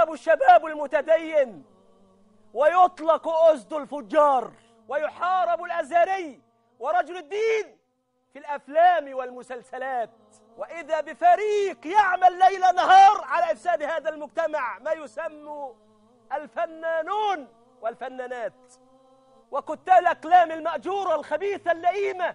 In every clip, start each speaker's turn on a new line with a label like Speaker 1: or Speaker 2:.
Speaker 1: ويحارب الشباب المتدين ويطلق أسد الفجار ويحارب الأزهري ورجل الدين في الأفلام والمسلسلات وإذا بفريق يعمل ليل نهار على إفساد هذا المجتمع ما يسمى الفنانون والفنانات وكتاب الأقلام المأجورة الخبيثة اللئيمة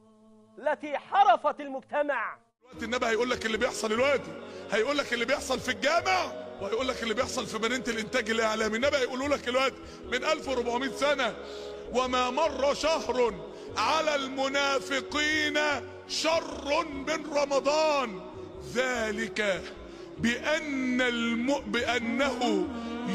Speaker 1: التي حرفت المجتمع
Speaker 2: دلوقتي النبي هيقول لك اللي بيحصل دلوقتي هيقول لك اللي بيحصل في الجامع وهيقول لك اللي بيحصل في مدينه الانتاج الاعلامي النبي هيقولوا لك دلوقتي من 1400 سنه وما مر شهر على المنافقين شر من رمضان ذلك بأن الم... بأنه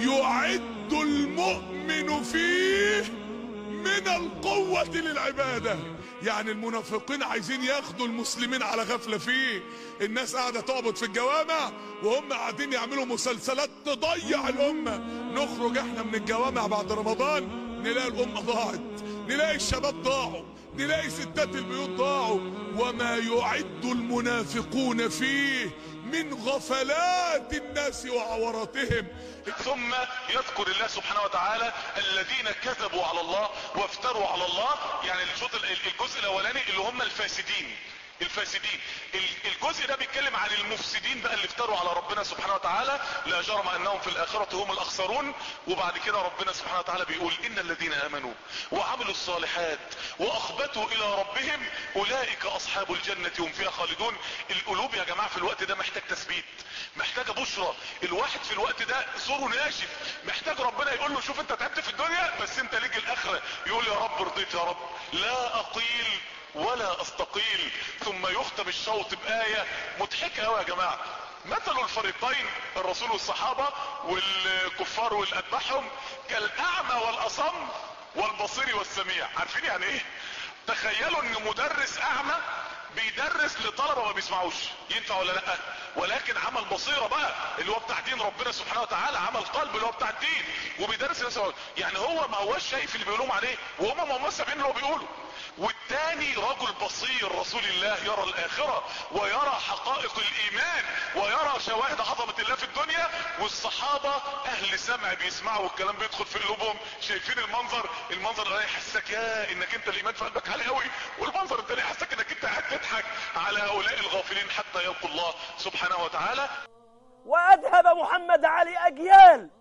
Speaker 2: يعد المؤمن فيه من القوة للعبادة يعني المنافقين عايزين ياخدوا المسلمين على غفلة فيه الناس قاعدة تعبد في الجوامع وهم قاعدين يعملوا مسلسلات تضيع الأمة نخرج احنا من الجوامع بعد رمضان نلاقي الأمة ضاعت نلاقي الشباب ضاعوا نلاقي ستات البيوت ضاعوا وما يعد المنافقون فيه من غفلات الناس وعوراتهم
Speaker 3: ثم يذكر الله سبحانه وتعالى الذين كذبوا على الله وافتروا على الله يعني الجزء الجزء الاولاني اللي هم الفاسدين الفاسدين الجزء ده بيتكلم عن المفسدين بقى اللي افتروا على ربنا سبحانه وتعالى لا جرم انهم في الاخرة هم الاخسرون وبعد كده ربنا سبحانه وتعالى بيقول ان الذين امنوا وعملوا الصالحات واخبتوا الى ربهم اولئك اصحاب الجنة هم فيها خالدون القلوب يا جماعة في الوقت ده محتاج تثبيت محتاجة بشرى الواحد في الوقت ده زوره ناشف محتاج ربنا يقول له شوف انت تعبت في الدنيا بس انت ليك الاخرة يقول يا رب رضيت يا رب لا اقيل ولا استقيل ثم يختم الشوط بآية مضحكة قوي يا جماعة مثل الفريقين الرسول والصحابة والكفار والأتباعهم كالأعمى والأصم والبصير والسميع عارفين يعني ايه تخيلوا ان مدرس اعمى بيدرس لطلبة ما بيسمعوش ينفع ولا لا ولكن عمل بصيرة بقى اللي هو بتاع دين ربنا سبحانه وتعالى عمل قلب اللي هو بتاع الدين وبيدرس الناس يعني هو ما هوش شايف اللي بيقولوهم عليه وهم ما هم سامعين اللي هو بيقوله والتاني رجل بصير رسول الله يرى الاخرة ويرى حقائق الايمان ويرى شواهد عظمة الله في الدنيا والصحابة اهل سمع بيسمعوا والكلام بيدخل في قلوبهم شايفين المنظر المنظر اللي يحسك يا انك انت الايمان في قلبك عالي قوي والمنظر التاني يحسك انك انت قاعد تضحك على هؤلاء الغافلين حتى يلقوا الله سبحانه وتعالى
Speaker 1: وأذهب محمد علي أجيال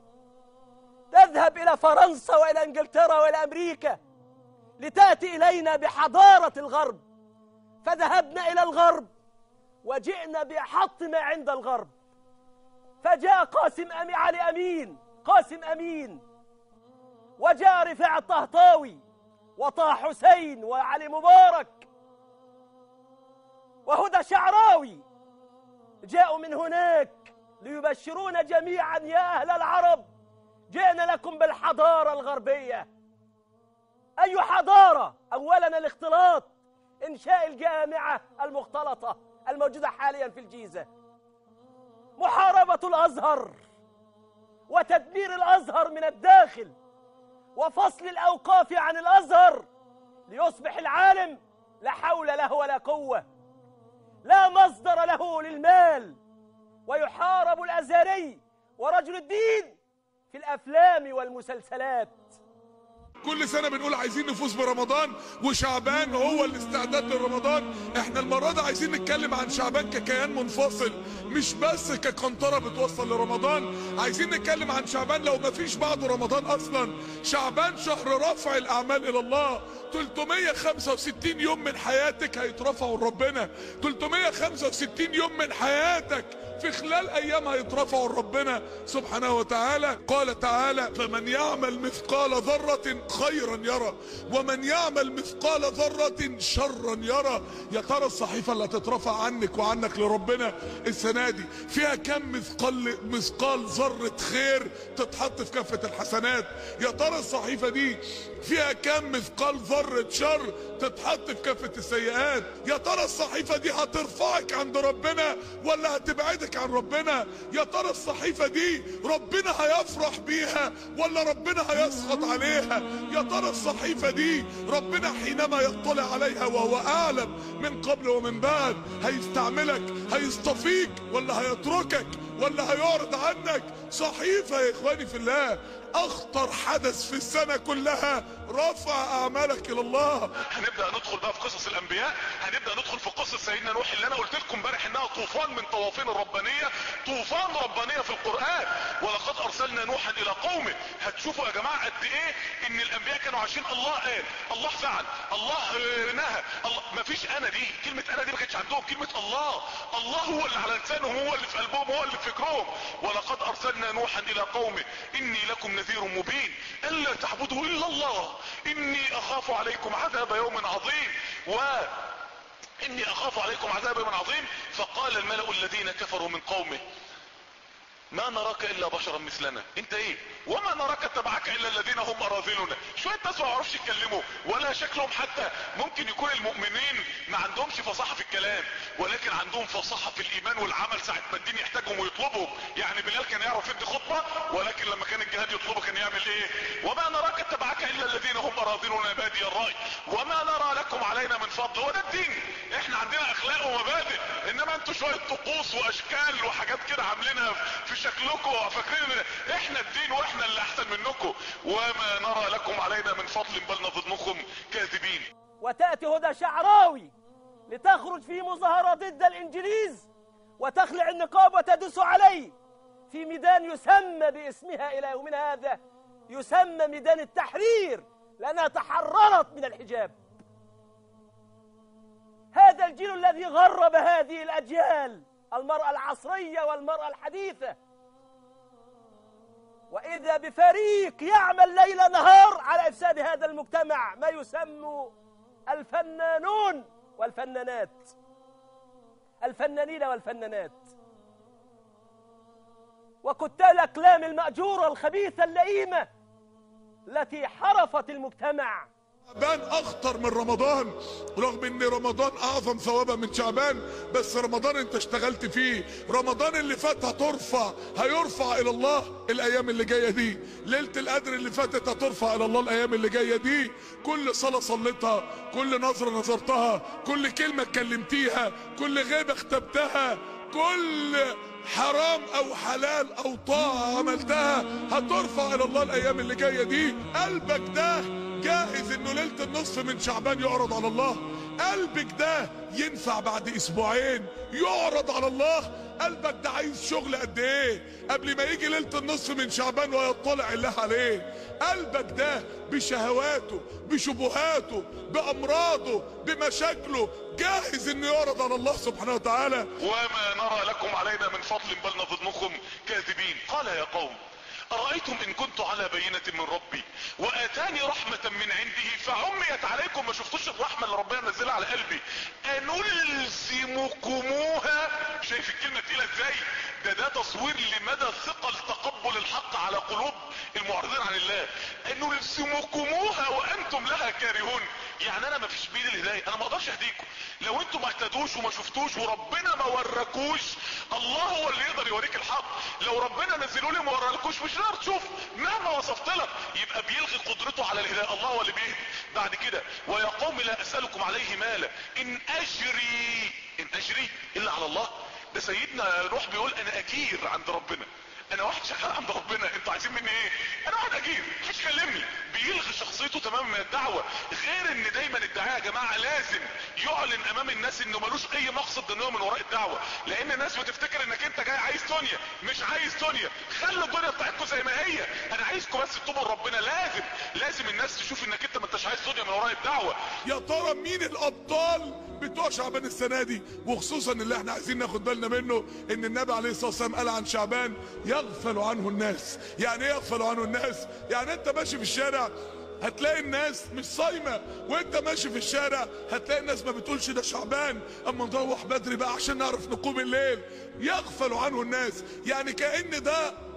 Speaker 1: تذهب إلى فرنسا وإلى إنجلترا وإلى أمريكا لتأتي إلينا بحضارة الغرب فذهبنا إلى الغرب وجئنا بأحط ما عند الغرب فجاء قاسم أمي علي أمين قاسم أمين وجاء رفاع الطهطاوي وطه حسين وعلي مبارك وهدى شعراوي جاءوا من هناك ليبشرونا جميعا يا أهل العرب جئنا لكم بالحضارة الغربية أي حضارة أولا الاختلاط إنشاء الجامعة المختلطة الموجودة حاليا في الجيزة محاربة الأزهر وتدمير الأزهر من الداخل وفصل الأوقاف عن الأزهر ليصبح العالم لا حول له ولا قوة لا مصدر له للمال ويحارب الأزهري ورجل الدين في الأفلام والمسلسلات
Speaker 2: كل سنة بنقول عايزين نفوز برمضان وشعبان هو الاستعداد لرمضان احنا المرة دي عايزين نتكلم عن شعبان ككيان منفصل مش بس كقنطرة بتوصل لرمضان عايزين نتكلم عن شعبان لو مفيش بعده رمضان اصلا شعبان شهر رفع الاعمال الى الله 365 يوم من حياتك هيترفعوا لربنا 365 يوم من حياتك في خلال ايام هيترفعوا لربنا سبحانه وتعالى قال تعالى فمن يعمل مثقال ذرة خيرا يرى ومن يعمل مثقال ذرة شرا يرى يا ترى الصحيفة اللي هتترفع عنك وعنك لربنا السنة دي فيها كم مثقال مثقال ذرة خير تتحط في كفة الحسنات يا ترى الصحيفة دي فيها كم مثقال ذرة شر تتحط في كفة السيئات يا ترى الصحيفة دي هترفعك عند ربنا ولا هتبعدك عن ربنا يا ترى الصحيفة دي ربنا هيفرح بيها ولا ربنا هيسخط عليها يا ترى الصحيفة دي ربنا حينما يطلع عليها وهو أعلم من قبل ومن بعد هيستعملك هيصطفيك ولا هيتركك ولا هيعرض عنك صحيفة يا اخواني في الله اخطر حدث في السنة كلها رفع اعمالك الى الله
Speaker 3: هنبدا ندخل بقى في قصص الانبياء هنبدا ندخل في قصه سيدنا نوح اللي انا قلت لكم امبارح انها طوفان من طوافين الربانيه طوفان ربانيه في القران ولقد ارسلنا نوحا الى قومه هتشوفوا يا جماعه قد ايه ان الانبياء كانوا عايشين الله قال الله فعل الله آه، نهى الله ما فيش انا دي كلمه انا دي ما كانتش عندهم كلمه الله الله هو اللي على لسانهم هو اللي في قلبهم هو اللي في فكرهم ولقد ارسلنا نوحا الى قومه اني لكم نذير مبين الا تعبدوا الا الله اني اخاف عليكم عذاب يوم عظيم و اني اخاف عليكم عذاب يوم عظيم فقال الملأ الذين كفروا من قومه ما نراك الا بشرا مثلنا انت ايه وما نراك اتبعك الا الذين هم اراذلنا شويه ناس ما يعرفش يتكلموا ولا شكلهم حتى ممكن يكون المؤمنين ما عندهمش فصاحه في الكلام ولكن عندهم فصاحه في الايمان والعمل ساعه ما الدين يحتاجهم ويطلبهم يعني بلال كان يعرف يدي خطبه ولكن لما كان الجهاد يطلبه كان يعمل ايه وما نراك اتبعك الا الذين هم اراذلنا بادي الراي وما نرى لكم علينا من فضل هو ده الدين احنا عندنا اخلاق ومبادئ انما انتوا شويه طقوس واشكال وحاجات كده عاملينها في شكلكم وفاكرين ان احنا الدين واحنا اللي احسن منكم وما نرى لكم علينا من فضل بل نظنكم كاذبين
Speaker 1: وتأتي هدى شعراوي لتخرج في مظاهرة ضد الإنجليز وتخلع النقاب وتدس عليه في ميدان يسمى باسمها إلى يومنا هذا يسمى ميدان التحرير لأنها تحررت من الحجاب هذا الجيل الذي غرب هذه الأجيال المرأة العصرية والمرأة الحديثة وإذا بفريق يعمل ليل نهار على إفساد هذا المجتمع ما يسمى الفنانون والفنانات الفنانين والفنانات وكتاب الأقلام المأجورة الخبيثة اللئيمة التي حرفت المجتمع
Speaker 2: شعبان اخطر من رمضان رغم ان رمضان اعظم ثوابا من شعبان بس رمضان انت اشتغلت فيه رمضان اللي فات هترفع هيرفع الى الله الايام اللي جايه دي ليله القدر اللي فاتت هترفع الى الله الايام اللي جايه دي كل صلاه صليتها كل نظره نظرتها كل كلمه اتكلمتيها كل غيبه اختبتها كل حرام او حلال او طاعة عملتها هترفع الى الله الايام اللي جاية دي قلبك ده جاهز انه ليلة النصف من شعبان يعرض على الله قلبك ده ينفع بعد اسبوعين يعرض على الله قلبك ده عايز شغل قد ايه قبل ما يجي ليلة النصف من شعبان ويطلع الله عليه قلبك ده بشهواته بشبهاته بامراضه بمشاكله جاهز انه يعرض على الله سبحانه وتعالى
Speaker 3: وما نرى لكم علينا من فضل بل نظنكم كاذبين قال يا قوم أرأيتم إن كنت على بينة من ربي وآتاني رحمة من عنده فعميت عليكم ما شفتوش الرحمة اللي ربنا نزلها على قلبي أنلزمكموها شايف الكلمة تقيلة ازاي ده ده تصوير لمدى ثقل تقبل الحق على قلوب المعرضين عن الله أنلزمكموها وأنتم لها كارهون يعني انا ما فيش بايدي الهدايه انا ما اقدرش اهديكم لو انتم ما اهتدوش وما شفتوش وربنا ما وراكوش الله هو اللي يقدر يوريك الحق لو ربنا نزلوا لي ما وراكوش مش هتقدر تشوف مهما وصفت لك يبقى بيلغي قدرته على الهدايه الله هو اللي بيهدي بعد كده ويا قوم لا اسالكم عليه مالا ان اجري ان اجري الا على الله ده سيدنا نوح بيقول انا اجير عند ربنا انا واحد شغال عند ربنا انتوا عايزين مني ايه انا واحد اجير محدش يكلمني بيلغي شخصيته تماما من الدعوه غير ان دايما الداعيه يا جماعه لازم يعلن امام الناس انه ملوش اي مقصد دنيوي من وراء الدعوه لان الناس بتفتكر انك انت جاي عايز دنيا مش عايز دنيا خلوا الدنيا بتاعتكم زي ما هي انا عايزكم بس تتوبوا لربنا لازم لازم الناس تشوف انك انت ما انتش عايز دنيا من وراء الدعوه
Speaker 2: يا ترى مين الابطال بتوع شعبان السنه دي وخصوصا اللي احنا عايزين ناخد بالنا منه ان النبي عليه الصلاه والسلام قال عن شعبان يغفل عنه الناس يعني ايه يغفل عنه الناس يعني انت ماشي في الشارع هتلاقي الناس مش صايمة وانت ماشي في الشارع هتلاقي الناس ما بتقولش ده شعبان اما نروح بدري بقى عشان نعرف نقوم الليل يغفل عنه الناس يعني كأن ده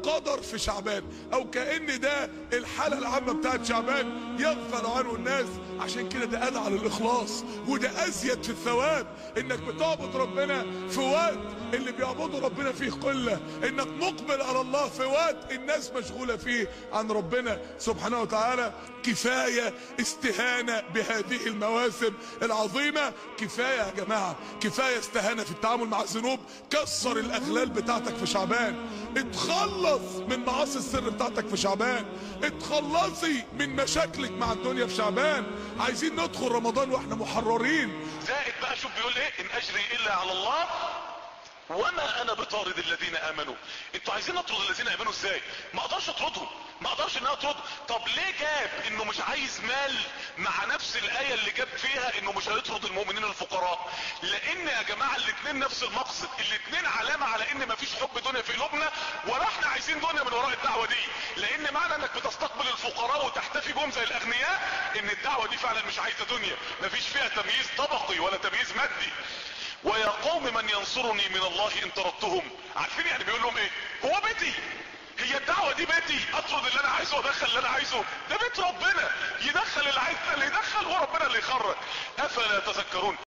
Speaker 2: قدر في شعبان او كأن ده الحالة العامة بتاعت شعبان يغفل عنه الناس عشان كده ده ادعى للاخلاص وده ازيد في الثواب انك بتعبد ربنا في وقت اللي بيعبدوا ربنا فيه قلة انك مقبل على الله في وقت الناس مشغولة فيه عن ربنا سبحانه وتعالى كفاية استهانة بهذه المواسم العظيمة كفاية يا جماعة كفاية استهانة في التعامل مع الذنوب كسر الاغلال بتاعتك في شعبان اتخلص من معاصي السر بتاعتك في شعبان اتخلصي من مشاكلك مع الدنيا في شعبان عايزين ندخل رمضان واحنا محررين
Speaker 3: زائد بقى شوف بيقول ايه ان اجري الا على الله وما انا بطارد الذين امنوا انتوا عايزين اطرد الذين امنوا ازاي ما اقدرش اطردهم ما اقدرش ان انا اطرد طب ليه جاب انه مش عايز مال مع نفس الايه اللي جاب فيها انه مش هيطرد المؤمنين الفقراء لان يا جماعه الاثنين نفس المقصد الاثنين علامه على ان مفيش حب دنيا في قلوبنا ولا احنا عايزين دنيا من وراء الدعوه دي لان معنى انك بتستقبل الفقراء وتحتفي بهم زي الاغنياء ان الدعوه دي فعلا مش عايزه دنيا مفيش فيها تمييز طبقي ولا تمييز مادي ويا قوم من ينصرني من الله ان طردتهم عارفين يعني بيقول لهم ايه هو بيتي هي الدعوة دي بيتي اطرد اللي انا عايزه وادخل اللي انا عايزه ده بيت ربنا يدخل اللي عايز اللي يدخل وربنا اللي يخرج افلا تذكرون